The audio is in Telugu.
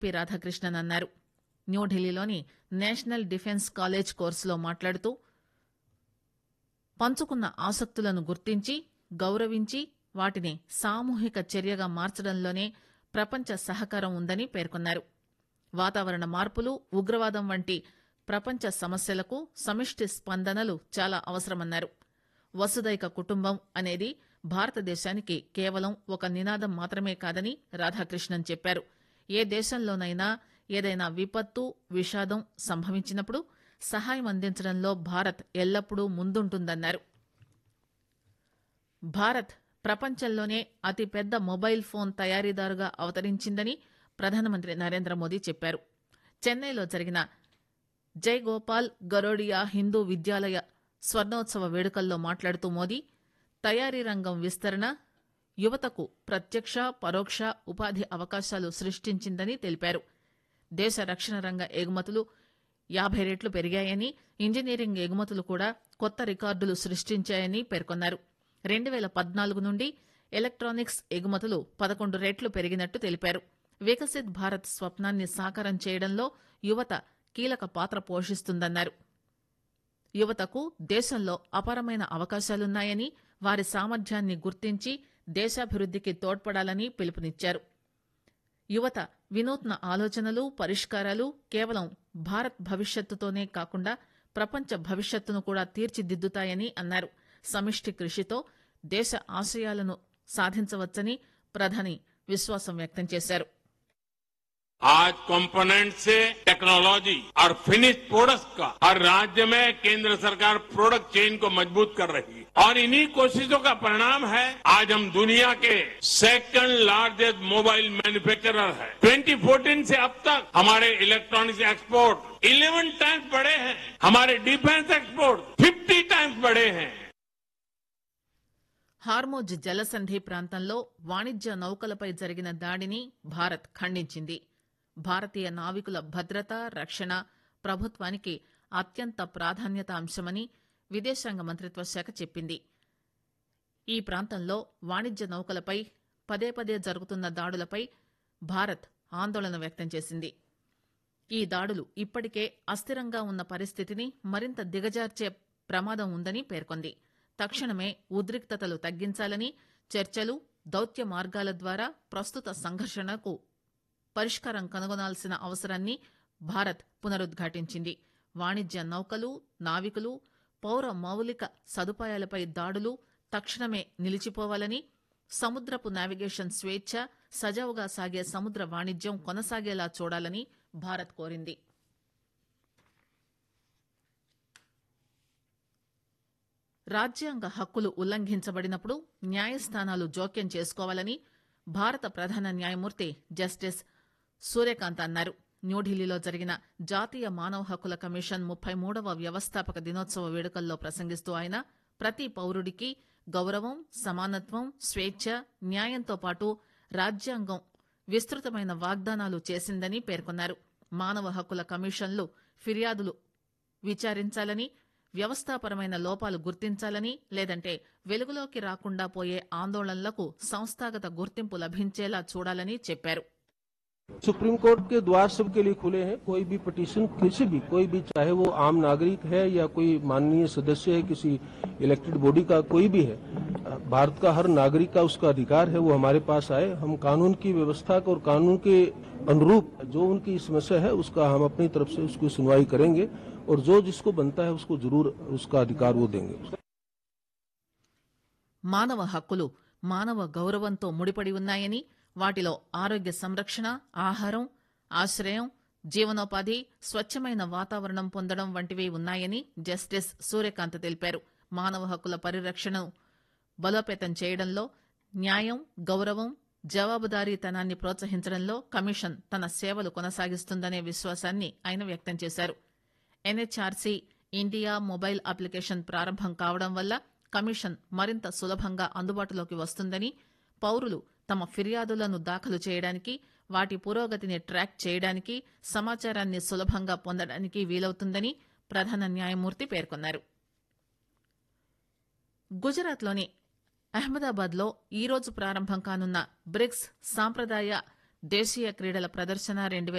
పి రాధాకృష్ణన్ అన్నారు న్యూఢిల్లీలోని నేషనల్ డిఫెన్స్ కాలేజ్ కోర్సులో మాట్లాడుతూ పంచుకున్న ఆసక్తులను గుర్తించి గౌరవించి వాటిని సామూహిక చర్యగా మార్చడంలోనే ప్రపంచ సహకారం ఉందని పేర్కొన్నారు వాతావరణ మార్పులు ఉగ్రవాదం వంటి ప్రపంచ సమస్యలకు సమిష్టి స్పందనలు చాలా అవసరమన్నారు వసుదైక కుటుంబం అనేది భారతదేశానికి కేవలం ఒక నినాదం మాత్రమే కాదని రాధాకృష్ణన్ చెప్పారు ఏ దేశంలోనైనా ఏదైనా విపత్తు విషాదం సంభవించినప్పుడు సహాయం అందించడంలో భారత్ ఎల్లప్పుడూ ముందుంటుందన్నారు భారత్ ప్రపంచంలోనే అతిపెద్ద మొబైల్ ఫోన్ తయారీదారుగా అవతరించిందని ప్రధానమంత్రి నరేంద్ర మోదీ చెప్పారు చెన్నైలో జరిగిన జైగోపాల్ గరోడియా హిందూ విద్యాలయ స్వర్ణోత్సవ వేడుకల్లో మాట్లాడుతూ మోదీ తయారీ రంగం విస్తరణ యువతకు ప్రత్యక్ష పరోక్ష ఉపాధి అవకాశాలు సృష్టించిందని తెలిపారు దేశ రక్షణ రంగ ఎగుమతులు యాభై రెట్లు పెరిగాయని ఇంజనీరింగ్ ఎగుమతులు కూడా కొత్త రికార్డులు సృష్టించాయని పేర్కొన్నారు రెండు వేల పద్నాలుగు నుండి ఎలక్ట్రానిక్స్ ఎగుమతులు పదకొండు రెట్లు పెరిగినట్టు తెలిపారు వికసిత్ భారత్ స్వప్నాన్ని సాకారం చేయడంలో యువత కీలక పాత్ర పోషిస్తుందన్నారు యువతకు దేశంలో అపారమైన అవకాశాలున్నాయని వారి సామర్థ్యాన్ని గుర్తించి దేశాభివృద్ధికి తోడ్పడాలని పిలుపునిచ్చారు యువత వినూత్న ఆలోచనలు పరిష్కారాలు కేవలం భారత్ భవిష్యత్తుతోనే కాకుండా ప్రపంచ భవిష్యత్తును కూడా తీర్చిదిద్దుతాయని అన్నారు సమిష్టి కృషితో దేశ ఆశయాలను సాధించవచ్చని ప్రధాని విశ్వాసం వ్యక్తం చేశారు आज कंपोनेंट से टेक्नोलॉजी और फिनिश प्रोडक्ट्स का हर राज्य में केंद्र सरकार प्रोडक्ट चेन को मजबूत कर रही है और इन्हीं कोशिशों का परिणाम है आज हम दुनिया के सेकंड लार्जेस्ट मोबाइल मैन्युफैक्चरर है 2014 से अब तक हमारे इलेक्ट्रॉनिक्स एक्सपोर्ट 11 टाइम्स बढ़े हैं हमारे डिफेंस एक्सपोर्ट 50 टाइम्स बढ़े हैं హార్మోజ్ జలసంధి ప్రాంతంలో వాణిజ్య నౌకలపై జరిగిన దాడిని భారత్ ఖండించింది భారతీయ నావికుల భద్రత రక్షణ ప్రభుత్వానికి అత్యంత ప్రాధాన్యత అంశమని విదేశాంగ మంత్రిత్వ శాఖ చెప్పింది ఈ ప్రాంతంలో వాణిజ్య నౌకలపై పదే పదే జరుగుతున్న దాడులపై భారత్ ఆందోళన వ్యక్తం చేసింది ఈ దాడులు ఇప్పటికే అస్థిరంగా ఉన్న పరిస్థితిని మరింత దిగజార్చే ప్రమాదం ఉందని పేర్కొంది తక్షణమే ఉద్రిక్తతలు తగ్గించాలని చర్చలు దౌత్య మార్గాల ద్వారా ప్రస్తుత సంఘర్షణకు పరిష్కారం కనుగొనాల్సిన అవసరాన్ని భారత్ పునరుద్ఘాటించింది వాణిజ్య నౌకలు నావికులు పౌర మౌలిక సదుపాయాలపై దాడులు తక్షణమే నిలిచిపోవాలని సముద్రపు నావిగేషన్ స్వేచ్ఛ సజావుగా సాగే సముద్ర వాణిజ్యం కొనసాగేలా చూడాలని భారత్ కోరింది రాజ్యాంగ హక్కులు ఉల్లంఘించబడినప్పుడు న్యాయస్థానాలు జోక్యం చేసుకోవాలని భారత ప్రధాన న్యాయమూర్తి జస్టిస్ సూర్యకాంత్ అన్నారు న్యూఢిల్లీలో జరిగిన జాతీయ మానవ హక్కుల కమిషన్ ముప్పై మూడవ వ్యవస్థాపక దినోత్సవ వేడుకల్లో ప్రసంగిస్తూ ఆయన ప్రతి పౌరుడికి గౌరవం సమానత్వం స్వేచ్ఛ న్యాయంతో పాటు రాజ్యాంగం విస్తృతమైన వాగ్దానాలు చేసిందని పేర్కొన్నారు మానవ హక్కుల కమిషన్లు ఫిర్యాదులు విచారించాలని వ్యవస్థాపరమైన లోపాలు గుర్తించాలని లేదంటే వెలుగులోకి రాకుండా పోయే ఆందోళనలకు సంస్థాగత గుర్తింపు లభించేలా చూడాలని చెప్పారు सुप्रीम कोर्ट के द्वार सबके लिए खुले हैं कोई भी पिटीशन किसी भी कोई भी चाहे वो आम नागरिक है या कोई माननीय सदस्य है किसी इलेक्टेड बॉडी का कोई भी है भारत का हर नागरिक का उसका अधिकार है वो हमारे पास आए हम कानून की व्यवस्था को और कानून के अनुरूप जो उनकी समस्या है उसका हम अपनी तरफ से उसकी सुनवाई करेंगे और जो जिसको बनता है उसको जरूर उसका अधिकार वो देंगे మానవ హక్కులు మానవ గౌరవంతో ముడిపడి ఉన్నాయని వాటిలో ఆరోగ్య సంరక్షణ ఆహారం ఆశ్రయం జీవనోపాధి స్వచ్ఛమైన వాతావరణం పొందడం వంటివి ఉన్నాయని జస్టిస్ సూర్యకాంత్ తెలిపారు మానవ హక్కుల పరిరక్షణను బలోపేతం చేయడంలో న్యాయం గౌరవం జవాబుదారీతనాన్ని ప్రోత్సహించడంలో కమిషన్ తన సేవలు కొనసాగిస్తుందనే విశ్వాసాన్ని ఆయన వ్యక్తం చేశారు ఎన్హెచ్ఆర్సీ ఇండియా మొబైల్ అప్లికేషన్ ప్రారంభం కావడం వల్ల కమిషన్ మరింత సులభంగా అందుబాటులోకి వస్తుందని పౌరులు తమ ఫిర్యాదులను దాఖలు చేయడానికి వాటి పురోగతిని ట్రాక్ చేయడానికి సమాచారాన్ని సులభంగా పొందడానికి వీలవుతుందని ప్రధాన న్యాయమూర్తి పేర్కొన్నారు గుజరాత్లోని అహ్మదాబాద్లో ఈరోజు ప్రారంభం కానున్న బ్రిక్స్ సాంప్రదాయ దేశీయ క్రీడల ప్రదర్శన రెండు